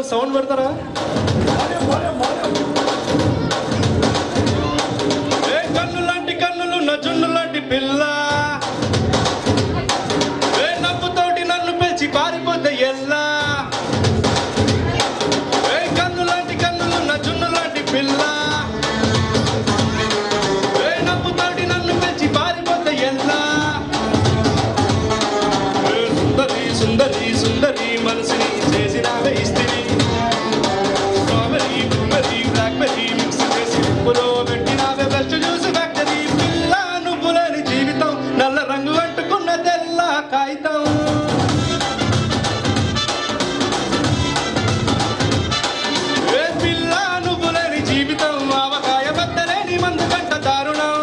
sound పెడతారా ఏ కన్ను లాంటి కన్నులు నా జున్ను లాంటి పిల్ల ఏ నవ్వుతోటి నన్ను పిలిచి పారిపోతే ఎల్లా ఏ కన్ను లాంటి కన్నులు నా జున్ను లాంటి పిల్ల ఏ నవ్వుతోటి నన్ను పిలిచి పారిపోతే ఎల్లా ఏ సుందరి సుందరి సుందరి మనసుని చేసినావే ఇస్తిరి స్ట్రాబెరీ బ్లూబెరీ బ్లాక్బెరీ మిక్స్ చేసి ఉప్పులో పెట్టినావే బెస్ట్ జ్యూస్ ఫ్యాక్టరీ పిల్ల నువ్వులేని జీవితం నల్ల రంగు అంటుకున్న తెల్ల కాగితం ఏ పిల్ల నువ్వులేని జీవితం ఆవకాయ బద్దలేని మందు కంట దారుణం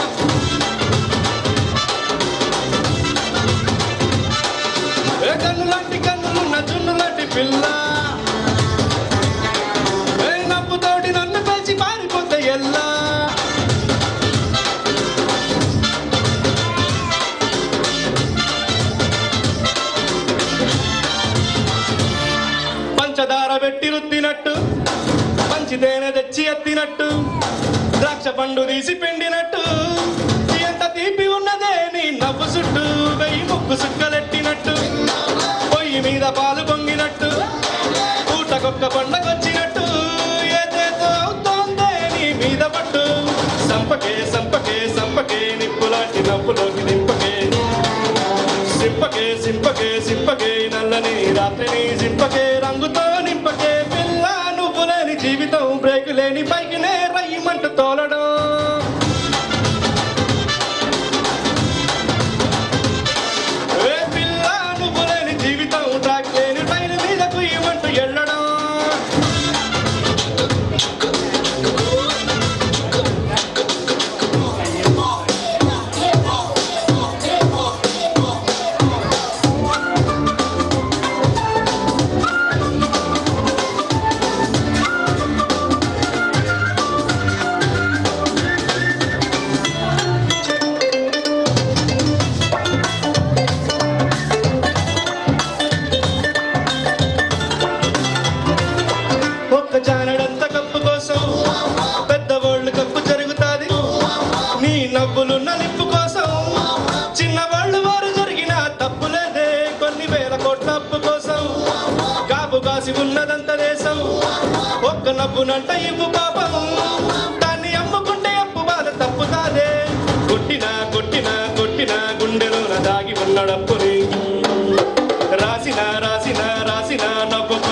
ఏ కన్ను లాంటి కన్నులు నా జున్ను లాంటి పిల్ల ఏ నవ్వుతోటి నన్ను పెంచి పారిపోతే ఎల్లా పంచదార పెట్టి రుద్దినట్టు పంచి తేనె తెచ్చి ఎత్తినట్టు ద్రాక్ష పండు తీసి పిండినట్టు ఎంత తీపి ఉన్నదే నీ నవ్వు చుట్టూ వెయ్యి ముక్కు సుక్కలెట్టినట్టు పొయ్యి మీద పాలు పొంగినట్టు పూటకొక్క పండగొచ్చినట్టు ఏదేదో అవుతోందే నీ మీద పట్టు సంపకే సంపకే సంపకే నిప్పులాంటి నవ్వులోకి దింపకే సింపకే సింపకే సింపకే నల్లని రాత్రిని సింపకే రంగుతో నింపకే పిల్ల నువ్వు లేని జీవితం బ్రేక్ లేని బైక్ నే రయ్యమంటూ తోలడం ఏ పిల్ల నువ్వు లేని జీవితం ట్రాక్ లేని ట్రైన్ మీద కుయ్యమంటూ ఎళ్ళడం ఒక్క జానడంత కప్పు కోసం పెద్ద వరల్డ్ కప్పు జరుగుతాది నీ నవ్వులు నలింపు కోసం చిన్న వాళ్ళు వారు జరిగిన తప్పు లేదే కొన్ని వేల కోట్ల అప్పు కోసం కాపు కాసి ఉన్నదంత దేశం ఒక్క నవ్వునంట ఇవ్వు పాపం దాన్ని అమ్ముకుంటే అప్పు బాధ తప్పు కాదే కొట్టినా కొట్టినా కొట్టినా గుండెలోన దాగి ఉన్నడప్పుని రాసిన రాసిన రాసిన నవ్వు